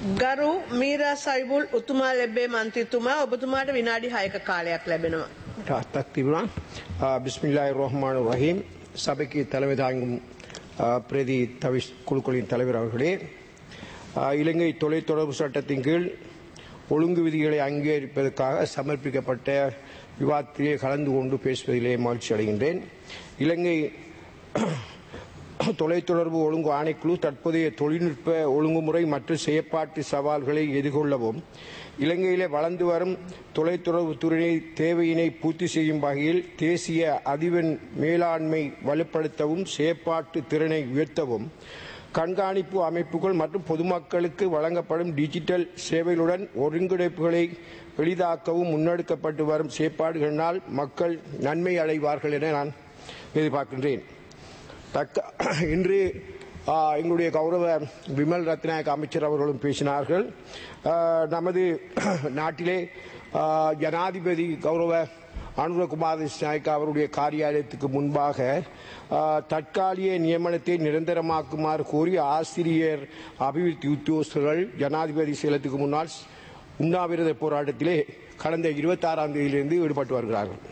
ගරු මීරා සයිබුල් උතුමා ලැබේ මන්ත්‍රීතුමා ඔබතුමාට විනාඩි 6ක කාලයක් ලැබෙනවා. தக்திபுனா பிஸ்மில்லாஹிர் ரஹ்மான் ரஹீம் சபைக்கு தலைமை தாங்கும் ஆ, பிரதி தவிஷ் குழுக்களின் தலைவர் அவர்களே ஆ, இலங்கை தொலைத்தொடர்பு சட்டத்தின் கீழ் ஒழுங்கு விதிகளை அங்கீகரிப்பதற்காக சமர்ப்பிக்கப்பட்ட விவாதத்திலே கலந்து கொண்டு பேசுவதிலே மகிழ்ச்சி அடைகின்றேன் இலங்கை தொலைத்தொடர்பு ஒழுங்கு ஆணைக்குழு தற்போதைய தொழில்நுட்ப ஒழுங்குமுறை மற்றும் செயற்பாட்டு சவால்களை எதிர்கொள்ளவும் இலங்கையிலே வளர்ந்து வரும் தொலைத்தொடர்பு துறையை தேவையினை பூர்த்தி செய்யும் வகையில் தேசிய அதிவெண் மேலாண்மை வலுப்படுத்தவும் செயற்பாட்டு திறனை உயர்த்தவும் கண்காணிப்பு அமைப்புகள் மற்றும் பொதுமக்களுக்கு வழங்கப்படும் டிஜிட்டல் சேவைகளுடன் ஒருங்கிணைப்புகளை எளிதாக்கவும் முன்னெடுக்கப்பட்டு வரும் செயற்பாடுகளினால் மக்கள் நன்மை அடைவார்கள் என நான் எதிர்பார்க்கின்றேன் தக்க இன்று ஆ, எங்களுடைய கௌரவ விமல் ரத்நாயக் அமைச்சர் அவர்களும் பேசினார்கள் ஆ, நமது நாட்டிலே ஆ, ஜனாதிபதி கௌரவ அனுரகுமார் நாயக் அவருடைய காரியாலயத்துக்கு முன்பாக ஆ, தற்காலிக நியமனத்தை நிரந்தரமாக்குமாறு கோரி ஆசிரியர் அபிவிருத்தி உத்தியோகஸ்தர்கள் ஜனாதிபதி சேலத்துக்கு முன்னால் உண்ணாவிரத போராட்டத்திலே கடந்த இருபத்தாறாம் தேதியிலிருந்து ஈடுபட்டு வருகிறார்கள்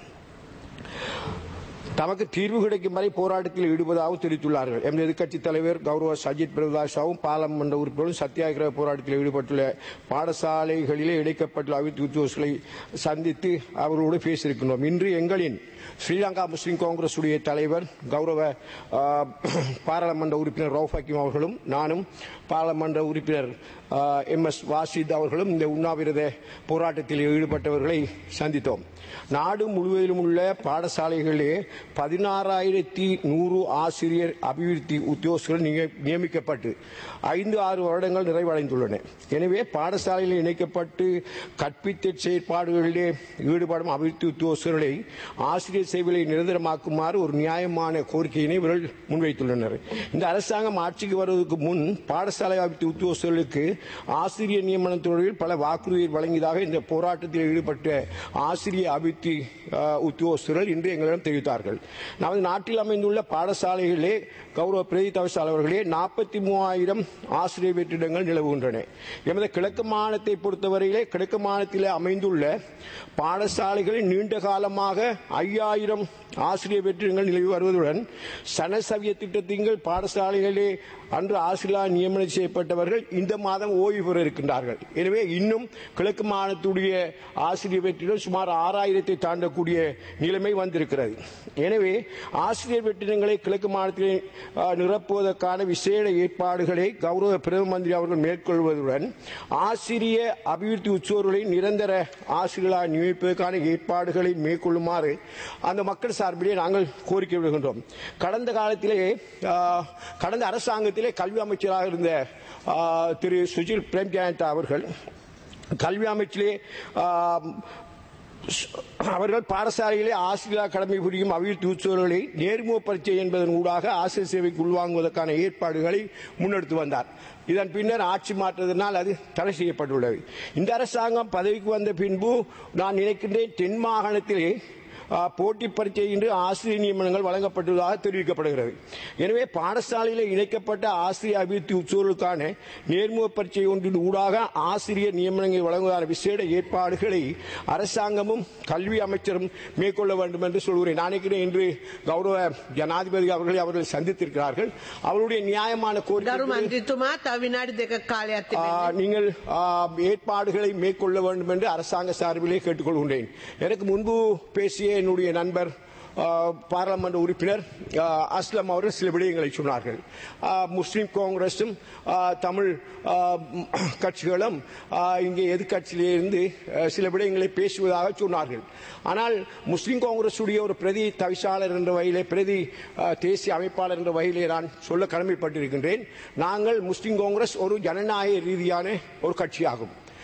தமக்கு தீர்வு கிடைக்கும் வரை போராட்டத்தில் ஈடுபதாக தெரிவித்துள்ளார்கள் எமது எதிர்க்கட்சித் தலைவர் கௌரவ சஜித் பிரதாசாவும் பாராளுமன்ற உறுப்பினரும் சத்தியாகிரக போராட்டத்தில் ஈடுபட்டுள்ள பாடசாலைகளிலே இணைக்கப்பட்டுள்ள அபிவிருத்தி உத்தியோகர்களை சந்தித்து அவர்களோடு பேசியிருக்கின்றோம் இன்று எங்களின் ஸ்ரீலங்கா முஸ்லிம் காங்கிரஸ் உடைய தலைவர் கௌரவ ஆ, பாராளுமன்ற உறுப்பினர் ரவுஃப் ஹக்கீம் அவர்களும் நானும் பாராளுமன்ற உறுப்பினர் எம் எஸ் வாசித் அவர்களும் இந்த உண்ணாவிரத போராட்டத்தில் ஈடுபட்டவர்களை சந்தித்தோம் நாடு முழுவதிலும் உள்ள பாடசாலைகளிலே பதினாறாயிரத்தி நூறு ஆசிரியர் அபிவிருத்தி உத்தியோகஸ்தர்கள் நிய- நியமிக்கப்பட்டு ஐந்து ஆறு வருடங்கள் நிறைவடைந்துள்ளன எனவே பாடசாலையில் இணைக்கப்பட்டு கற்பித்த செயற்பாடுகளிலே ஈடுபடும் அபிவிருத்தி உத்தியோகஸ்தர்களை ஆசிரியர் சேவைகளை நிரந்தரமாக்குமாறு ஒரு நியாயமான கோரிக்கையினை இவர்கள் முன்வைத்துள்ளனர் இந்த அரசாங்கம் ஆட்சிக்கு வருவதற்கு முன் பாடசாலை அபிவிருத்தி உத்தியோகஸ்தர்களுக்கு ஆசிரியர் நியமன தொடர்பில் பல வாக்குறுதிகள் வழங்கியதாக இந்த போராட்டத்தில் ஈடுபட்ட ஆசிரியர் அபிவிருத்தி அஹ், உத்தியோகஸ்தர்கள் இன்று எங்களிடம் தெரிவித்தார்கள் நமது நாட்டில் அமைந்துள்ள பாடசாலைகளிலே கௌரவ பிரதி தவிசாளர் அவர்களே நாற்பத்தி மூவாயிரம் ஆசிரியர் வெற்றிடங்கள் நிலவுகின்றன எமது கிழக்கு மாநிலத்தை பொறுத்தவரையிலே கிழக்கு மாநிலத்தில் அமைந்துள்ள பாடசாலைகளில் நீண்ட காலமாக ஐயாயிரம் ஆசிரியர் வெற்றிடங்கள் நிலவி வருவதுடன் சனசவிய திட்டத்தின் கீழ் பாடசாலைகளிலே அன்று ஆசிரியர் நியமனம் செய்யப்பட்டவர்கள் இந்த மாதம் ஓய்வு பெற இருக்கின்றார்கள் எனவே இன்னும் கிழக்கு மாநிலத்துடைய ஆசிரியர் வெற்றிடம் சுமார் ஆறாயிரத்தை தாண்டக்கூடிய நிலைமை வந்திருக்கிறது எனவே ஆசிரியர் வெற்றிடங்களை கிழக்கு மாநிலத்தில் ஆ, நிரப்புவதற்கான விசேட ஏற்பாடுகளை கௌரவ பிரதம மந்திரி அவர்கள் மேற்கொள்வதுடன் ஆசிரிய அபிவிருத்தி உற்சவர்களை நிரந்தர ஆசிரியர்களாக நியமிப்பதற்கான ஏற்பாடுகளை மேற்கொள்ளுமாறு அந்த மக்கள் சார்பிலே நாங்கள் கோரிக்கை விடுகின்றோம் கடந்த காலத்திலே ஆ, கடந்த அரசாங்கத்திலே கல்வி அமைச்சராக இருந்த ஆ, திரு சுஜில் பிரேம்ஜயந்தா அவர்கள் கல்வி அமைச்சிலே ஆ, அவர்கள் பாடசாலையிலே ஆசிரியர் கடமை புரியும் அபிவிருத்தி உற்சவர்களை நேர்முக பரீட்சை என்பதன் ஊடாக ஆசிரியர் சேவைக்கு உள்வாங்குவதற்கான ஏற்பாடுகளை முன்னெடுத்து வந்தார் இதன் பின்னர் ஆட்சி மாற்றத்தினால் அது தடை செய்யப்பட்டுள்ளது இந்த அரசாங்கம் பதவிக்கு வந்த பின்பு நான் நினைக்கின்றேன் தென் மாகாணத்திலே ஆ, போட்டி பரீட்சை இன்று ஆசிரியர் நியமனங்கள் வழங்கப்பட்டுள்ளதாக தெரிவிக்கப்படுகிறது எனவே பாடசாலையில் இணைக்கப்பட்ட ஆசிரியர் அபிவிருத்தி உற்சவர்களுக்கான நேர்முக பரீட்சை ஒன்றின் ஊடாக ஆசிரியர் நியமனங்கள் வழங்குவதான விசேட ஏற்பாடுகளை அரசாங்கமும் கல்வி அமைச்சரும் மேற்கொள்ள வேண்டும் என்று சொல்கிறேன் நான் நினைக்கிறேன் இன்று கௌரவ ஜனாதிபதி அவர்களை அவர்கள் சந்தித்திருக்கிறார்கள் அவருடைய நியாயமான ගරු கோரிக்கை මන්ත්‍රීතුමා තව විනාඩි දෙක කාලයක් ஆ, තිබෙනවා. நீங்கள் ஆ, ஏற்பாடுகளை மேற்கொள்ள வேண்டும் என்று அரசாங்க சார்பிலே கேட்டுக்கொள்கின்றேன் எனக்கு முன்பு பேசிய என்னுடைய நண்பர் ஆ, பாராளுமன்ற உறுப்பினர் ஆ, அஸ்லம் அவர்கள் சில விடயங்களை சொன்னார்கள் ஆ, முஸ்லிம் காங்கிரசும் ஆ, தமிழ் ஆ, ம், கட்சிகளும் ஆ, இங்கே எதிர்கட்சியிலிருந்து ஆ, சில விடயங்களை பேசுவதாக சொன்னார்கள் ஆனால் முஸ்லிம் காங்கிரசுடைய ஒரு பிரதி தவிசாளர் என்ற வகையிலே பிரதி ஆ, தேசிய அமைப்பாளர் என்ற வகையிலே நான் சொல்ல கடமைப்பட்டிருக்கின்றேன் நாங்கள் முஸ்லிம் காங்கிரஸ் ஒரு ஜனநாயக ரீதியான ஒரு கட்சியாகும்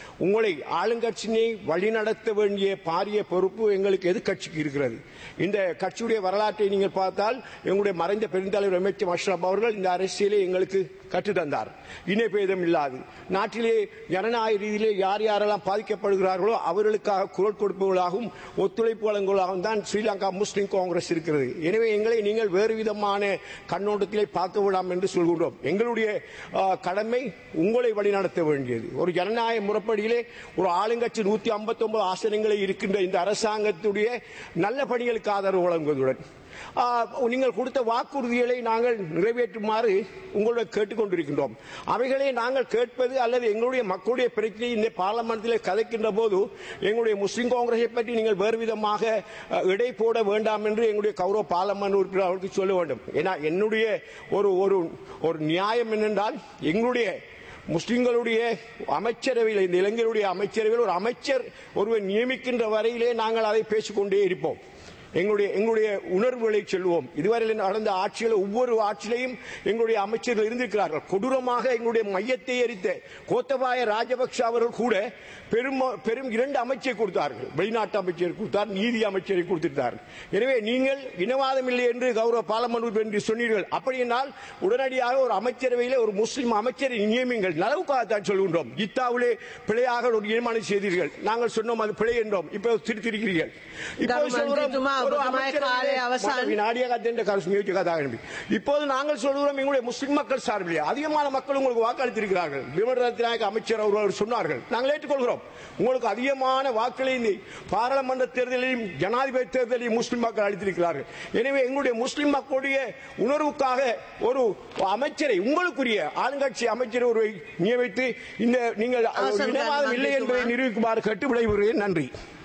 உங்களை ஆளுங்கட்சியை வழிநடத்த வேண்டிய பாரிய பொறுப்பு எங்களுக்கு எதிர்க்கட்சிக்கு இருக்கிறது இந்த கட்சியுடைய வரலாற்றை நீங்கள் பார்த்தால் எங்களுடைய மறைந்த பெருந்தலைவர் அமைச்சர் அஷ்ரப் அவர்கள் இந்த அரசியலை எங்களுக்கு கற்றுத்தந்தார் இணைப்பேதம் இல்லாது நாட்டிலே ஜனநாயக ரீதியிலே யார் யாரெல்லாம் பாதிக்கப்படுகிறார்களோ அவர்களுக்காக குரல் கொடுப்பவர்களாகவும் ஒத்துழைப்பு வழங்குவதாகவும் தான் ஸ்ரீலங்கா முஸ்லிம் காங்கிரஸ் இருக்கிறது எனவே எங்களை நீங்கள் வேறு விதமான கண்ணோட்டத்திலே பார்க்க விடாம் என்று சொல்கின்றோம் எங்களுடைய ஆ, கடமை உங்களை வழிநடத்த வேண்டியது ஒரு ஜனநாயக முறைப்படியிலே ஒரு ஆளுங்கட்சி நூத்தி ஐம்பத்தி ஒன்பது ஆசனங்களை இருக்கின்ற இந்த அரசாங்கத்துடைய நல்ல பணிகளுக்கு ஆதரவு வழங்குவதுடன் ஆ, நீங்கள் கொடுத்த வாக்குறுதிகளை நாங்கள் நிறைவேற்றுமாறு உங்களை கேட்டுக்கொண்டிருக்கின்றோம் அவைகளை நாங்கள் கேட்பது அல்லது எங்களுடைய மக்களுடைய பிரச்சனை இந்த பார்லமெண்டில் கதைக்கின்ற போது எங்களுடைய முஸ்லிம் காங்கிரஸை பற்றி நீங்கள் வேறு விதமாக அ, எடை போட வேண்டாம் என்று எங்களுடைய கௌரவ பார்லமெண்ட் உறுப்பினர் அவர்களுக்கு சொல்ல வேண்டும் ஏன்னா என்னுடைய ஒரு ஒரு ஒரு நியாயம் என்னென்றால் எங்களுடைய முஸ்லிம்களுடைய அமைச்சரவையில் இந்த இளைஞருடைய அமைச்சரவையில் ஒரு அமைச்சர் ஒருவர் நியமிக்கின்ற வரையிலே நாங்கள் அதை பேசிக்கொண்டே இருப்போம் எங்களுடைய எங்களுடைய உணர்வுகளை சொல்லுவோம் இதுவரையில் நடந்த ஆட்சியில் ஒவ்வொரு ஆட்சியிலையும் எங்களுடைய அமைச்சர்கள் இருந்திருக்கிறார்கள் கொடூரமாக எங்களுடைய மையத்தை எரித்த கோத்தபாய ராஜபக்ஷ அவர்கள் கூட பெரும் பெரும் இரண்டு அமைச்சரை கொடுத்தார்கள் வெளிநாட்டு அமைச்சர் கொடுத்தார் நீதி அமைச்சரை கொடுத்திருந்தார்கள் எனவே நீங்கள் இனவாதம் இல்லை என்று கௌரவ பாலமன் என்று சொன்னீர்கள் அப்படி என்றால் உடனடியாக ஒரு அமைச்சரவையில் ஒரு முஸ்லிம் அமைச்சரை நியமிங்கள் நலவுக்காகத்தான் சொல்கின்றோம் இத்தாவிலே பிழையாக ஒரு நியமனம் செய்தீர்கள் நாங்கள் சொன்னோம் அது பிழை என்றோம் இப்போ திருத்திருக்கிறீர்கள் இப்போது சொல்கிறோம், ගරුමන්ත්‍රීතුමා, ஒரு ඔබතුමාගේ அமைச்சரவையிலே කාලය අවසන්. மத வினாடியாக அத்தென்ற கருத்து முயற்சி கதை ஆரம்பி. இப்போது நாங்கள் சொல்கிறோம் எங்களுடைய முஸ்லிம் மக்கள் சார்பிலே அதிகமான மக்கள் உங்களுக்கு வாக்களித்திருக்கிறார்கள் விமர் ரத்நாயக அமைச்சர் அவர்கள் சொன்னார்கள் நாங்கள் ஏற்றுக்கொள்கிறோம் உங்களுக்கு அதிகமான வாக்களை இந்த பாராளுமன்ற தேர்தலிலும் ஜனாதிபதி தேர்தலையும் முஸ்லிம் மக்கள் அளித்திருக்கிறார்கள் எனவே எங்களுடைய முஸ்லிம் மக்களுடைய உணர்வுக்காக ஒரு அமைச்சரை உங்களுக்குரிய ஆளுங்கட்சி அமைச்சர் ஒருவரை நியமித்து இந்த நீங்கள் ஆசன் இனவாதம் இல்லை என்பதை கருத்து நிரூபிக்குமாறு கேட்டு விடைபெறுகிறேன் நன்றி